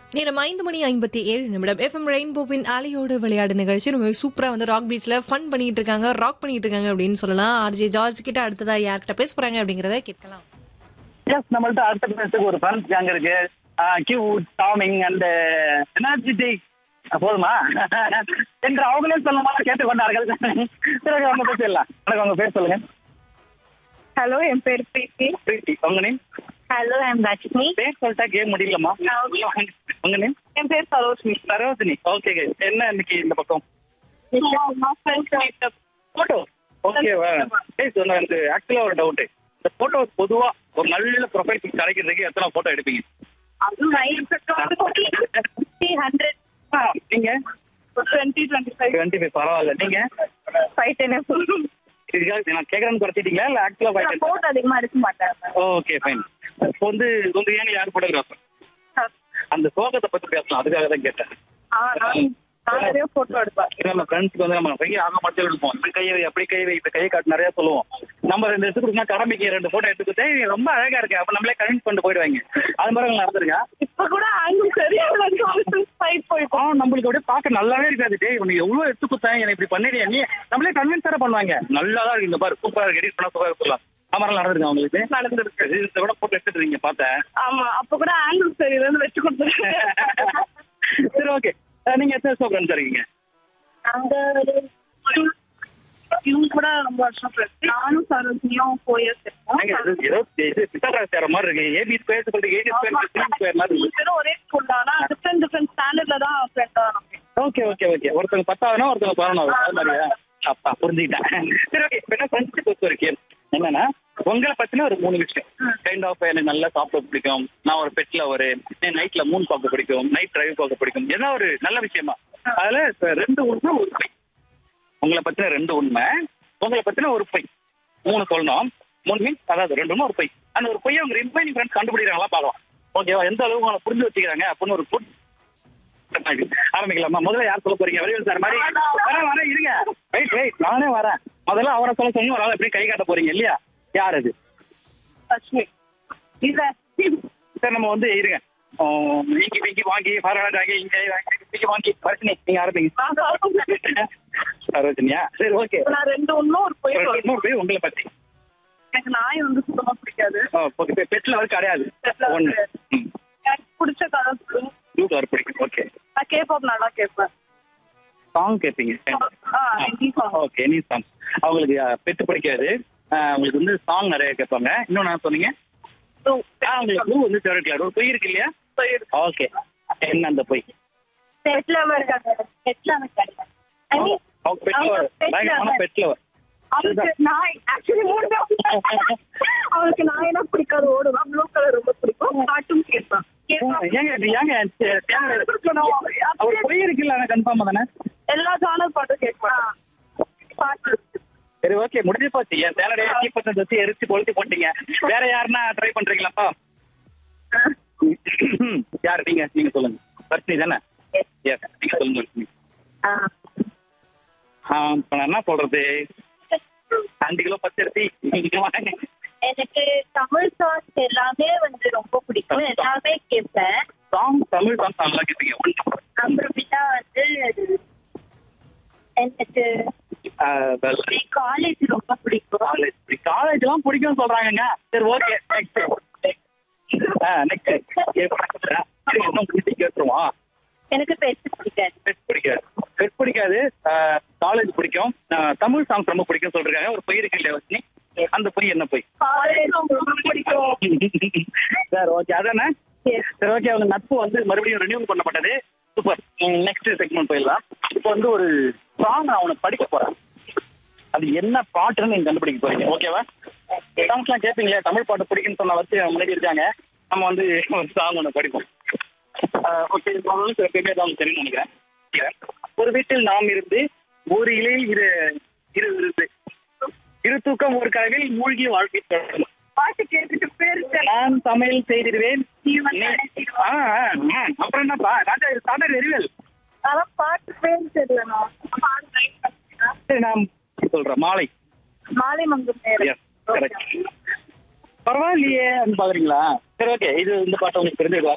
நேரம் ஐந்து மணி ஐம்பத்தி ஏழு நிமிடம் எஃப்எம் ரெயின்போவின் அலையோடு விளையாடு நிகழ்ச்சி ரொம்ப சூப்பரா வந்து ராக் பீச்ல ஃபன் பண்ணிட்டு இருக்காங்க ராக் பண்ணிட்டு இருக்காங்க அப்படின்னு சொல்லலாம் ஆர்ஜே ஜார்ஜ் கிட்ட அடுத்ததா யார்கிட்ட பேச போறாங்க அப்படிங்கறத கேட்கலாம் எஸ் நம்மள்ட்ட அடுத்த பேசுறதுக்கு ஒரு ஃப்ரெண்ட்ஸ் கேங் இருக்கு கியூட் டாமிங் அண்ட் எனர்ஜெட்டிக் போதுமா என்று அவங்களே சொல்லுமா கேட்டுக்கொண்டார்கள் சரி அவங்க பேசிடலாம் வணக்கம் உங்க பேர் சொல்லுங்க ஹலோ என் பேர் பிரீத்தி பிரீத்தி உங்க நேம் ஹலோ ஐம் லட்சுமி பேர் சொல்லிட்டா கேம் முடியலமா உங்க நேம் என் பேர் சரோஜ்னி சரோஜினி ஓகே என்ன இன்னைக்கு இந்த பக்கம் போட்டோ ஓகே பேஸ் எனக்கு ஆக்சுவலா ஒரு டவுட் இந்த போட்டோ பொதுவா ஒரு நல்ல ப்ரொஃபைல் கிடைக்கிறதுக்கு எத்தனை போட்டோ எடுப்பீங்க ஹண்ட்ரட் ஆ, நீங்க twenty twenty five twenty five பரவாயில்ல நீங்க ஃபைவ் டென் இதுக்காக நான் கேட்கறேன்னு குறைச்சிட்டீங்களா இல்ல ஆக்சுவலா ஃபைவ் போட்டோ அதிகமா எடுக்க மாட்டேன் ஓகே ஃபைன் இப்போ வந்து உங்க ஏன் யார் போட்டோகிராஃபர் அந்த சோகத்தை பத்தி பேசலாம் அதுக்காக தான் கேட்டேன் ஆ, நான் நான் நிறைய போட்டோ எடுப்பேன் ஏன்னா நம்ம ஃப்ரெண்ட்ஸ்க்கு வந்து நம்ம கையை ஆக மட்டும் எடுப்போம் இப்படி கையை வை அப்படி கையை வை இப்படி கையை காட்டு நிறைய சொல்லுவோம் நம்ம ரெண்டு எடுத்துக்கிட்டோம்னா கடமைக்கு ரெண்டு போட்டோ எடுத்துக்கிட்டே ரொம்ப அழகா இருக்கு அப்ப நம்மளே கன்வின்ஸ் பண்ணிட்டு போயிடுவாங்க அது மாதிரி உங்களுக்கு நடந்திருக்கா இப்ப கூட ஆங்கிள் சரியா ஃபைட் ஆ போயிருக்கோம் நம்மளுக்கு அப்படியே பார்க்க நல்லாவே இருக்காது டேய் உனக்கு எவ்வளவு எடுத்து கொடுத்தேன் எனக்கு இப்படி பண்ணிடுயா நீ நம்மளே கன்வின்ஸ் தர பண்ணுவாங்க நல்லா தான் இருக்கு இந்த பாரு சூப்பரா இருக்கு எடிட் பண்ணா சூப்பரா சொல்லலாம் ஆமாம் நடந்திருக்கு அவங்களுக்கு நடந்திருக்கு இதை விட போட்டோ எடுத்துட்டு இருக்கீங்க பார்த்தேன் ஆமா அப்ப கூட ஆங்கிள் சரியில்லைன்னு வச்சு கொடுத்துருக்கேன் சரி ஓகே நீங்க எத்தனை வருஷம் ஃப்ரெண்ட்ஸ் இருக்கீங்க அங்க ஒரு இவங்க கூட ரொம்ப வருஷம் friends. நானும் சரோஜினியும் ஃபோர் இயர்ஸ் நீங்க இது ஏதோ இது பித்தாகராஸ் தேர மாதிரி இருக்கு ஏபி ஸ்கொயர் சொல்லிட்டு ஏடி ஸ்கொயர் சி ஸ்கொயர் மாதிரி இருக்கு இருக்கோம் ஒரே ஸ்கூல் தான் ஆனா டிஃப்ரெண்ட் டிஃப்ரெண்ட் ஸ்டாண்டர்ட்ல தான் ஃப்ரெண்ட் தான் ஓகே ஓகே ஓகே ஒருத்தவங்க பத்தாவதுனா ஒருத்தவங்க பதினொன்றாவது அது மாதிரியா அப்பா புரிஞ்சுக்கிட்டேன் சரி ஓகே இப்போ என்ன ஃப்ரெண்ட்ஷிப் பொறுத்த வரைக்கும் என்னன்னா உங்களை பத்தின ஒரு மூணு விஷயம் கைண்ட் ஆஃப் எனக்கு நல்லா சாப்பிட பிடிக்கும் நான் ஒரு பெட்ல ஒரு நைட்ல மூன் பார்க்க பிடிக்கும் நைட் டிரைவ் பார்க்க பிடிக்கும் ஏதாவது ஒரு நல்ல விஷயமா அதுல இப்ப ரெண்டு உண்மை ஒரு பொய் உங்களை பத்தின ரெண்டு உண்மை உங்களை பத்தின ஒரு பொய் மூணு சொல்லணும் மூணு மீன்ஸ் அதாவது ரெண்டு உண்மை ஒரு பொய் அந்த ஒரு பொய்யை உங்க ரிமைனிங் ஃப்ரெண்ட்ஸ் கண்டுபிடிக்கிறாங்களா பார்க்கலாம் ஓகேவா எந்த அளவுக்கு உங்களை புரிஞ்சு வச்சுக்கிறாங்க அப்படின்னு ஒரு குட் ஆரம்பிக்கலாமா முதல்ல யார் சொல்ல போறீங்க வெளியில் சார் மாதிரி வரேன் வரேன் இருங்க வெயிட் வெயிட் நானே வரேன் முதல்ல அவரை சொல்ல சொன்னீங்க ஒரு ஆள் எப்படி கை காட்ட போறீங்க இல்லையா யார் அது லட்சுமி இல்ல சார் நம்ம வந்து இருங்க ஆஹ் இங்கி பிங்கி வாங்கி பரவாயில்ல வாங்கி இங்க வாங்கி பிங்கி வாங்கி பரிசனி நீங்க ஆரம்பிங்க சரோஜினியா சரி ஓகே நான் ரெண்டு ஒண்ணும் ஒரு போய் சொல்றேன் போய் உங்களை பத்தி எனக்கு நாய் வந்து சுத்தமா பிடிக்காது ஓகே பெட்ல வந்து கிடையாது ஒண்ணு எனக்கு பிடிச்ச கலர் ப்ளூ கலர் பிடிக்கும் ஓகே நான் கேபாப் நல்லா கேட்பேன் சாங் கேட்பீங்க ஆ Hindi song. Okay any song அவங்களுக்கு பெட்டு பிடிக்காது ஆஹ் அவங்களுக்கு வந்து சாங் நிறைய கேட்பாங்க இன்னொன்னு என்ன சொன்னீங்க ஆ, உங்களுக்கு ப்ளூ வந்து ஃபேவரட் கலர் ஒரு பொய் இருக்கு இல்லையா ஓகே என்ன அந்த பொய் பெட்ல இருக்காங்க பெட்ல இருக்காங்க ஐ மீன் அவங்க பெட்ல பயங்கரமான பெட்ல அவருக்கு நாய் ஆக்சுவலி மூணு அவருக்கு நாய்னா பிடிக்காது ஓடுவான் ப்ளூ கலர் ரொம்ப பிடிக்கும் காட்டும் கேட்பான் ஏங்க இது ஏங்க தே- தேவை- அவர் பொய் இருக்குல்ல ஆனா கன்ஃபார்மா தானே எல்லா சேனல் பாட்டும் கேட்பான் பாட்டு சரி ஓகே முடிஞ்சு போச்சு என் சேலடைய தீப்பத்தை வச்சு எரிச்சு கொளுத்தி போட்டீங்க வேற யாருன்னா ட்ரை பண்றீங்களாப்பா யார் நீங்க நீங்க சொல்லுங்க வர்ஷினி தானே எஸ் நீங்க சொல்லுங்க வர்ஷினி ஆ, இப்ப நான் என்ன சொல்றது அஞ்சு கிலோ பச்சரிசி நீங்க வாங்க எனக்கு தமிழ் சாங்ஸ் எல்லாமே வந்து ரொம்ப பிடிக்கும் எல்லாமே கேட்பேன் சாங் தமிழ் சாங் நல்லா கேட்பீங்க ஒன்று அப்புறமேட்டா வந்து எனக்கு காலேஜ் ரொம்ப பிடிக்கும் காலேஜ் காலேஜ் எல்லாம் பிடிக்கும் சொல்றாங்கங்க சரி ஓகே நெக்ஸ்ட் நெக்ஸ்ட் இன்னும் பிடிச்சி கேட்டுருவோம் எனக்கு பெருசு பிடிக்காது பெட் பிடிக்காது பெட் பிடிக்காது காலேஜ் பிடிக்கும் ஆஹ் தமிழ் சாங்ஸ் ரொம்ப பிடிக்கும் சொல்றாங்க ஒரு பொய் இருக்கு இல்லையா வச்சு அந்த பொய் என்ன பொய் காலேஜ் ரொம்ப பிடிக்கும் சார் ஓகே அதானே Yes. சரி ஓகே அவங்க நட்பு வந்து மறுபடியும் ரினியூ பண்ணப்பட்டது சூப்பர் நெக்ஸ்ட் செக்மெண்ட் போயிடலாம் இப்போ வந்து ஒரு சாங் நான் உனக்கு படிக்க போறேன் அது என்ன பாட்டுன்னு நீங்க கண்டுபிடிக்க போறீங்க ஓகேவா சாங்ஸ்லாம் கேட்பீங்களே தமிழ் பாட்டு பிடிக்குன்னு சொன்ன வச்சு முன்னாடி இருக்காங்க நம்ம வந்து ஒரு சாங் ஒன்று படிப்போம் ஓகே இப்போ சில பேர் தான் தெரியும் நினைக்கிறேன் ஒரு வீட்டில் நாம் இருந்து ஒரு இலையில் இரு இரு இருந்து இரு தூக்கம் ஒரு கனவில் மூழ்கி வாழ்க்கை தொடரும் பாட்டு கேட்டுட்டு பேரு நான் சமையல் செய்திருவேன் நீ வந்து நீ- அழைத்திடுவா. ஆ, ஆ, ஆ. அப்புறம் என்னப்பா ராஜா இது சாதாரண எரிவல் அதான் பாட்டு பேரு தெரியலண்ணா பாட்டு try பண்ணுறேன். சரி நான் சொல்றேன் மாலை மாலை மங்கும் நேரம் எஸ் கரெக்ட் பரவாயில்லையே பாக்குறீங்களா சரி ஓகே இது இந்த பாட்டு உங்களுக்கு தெரிஞ்சது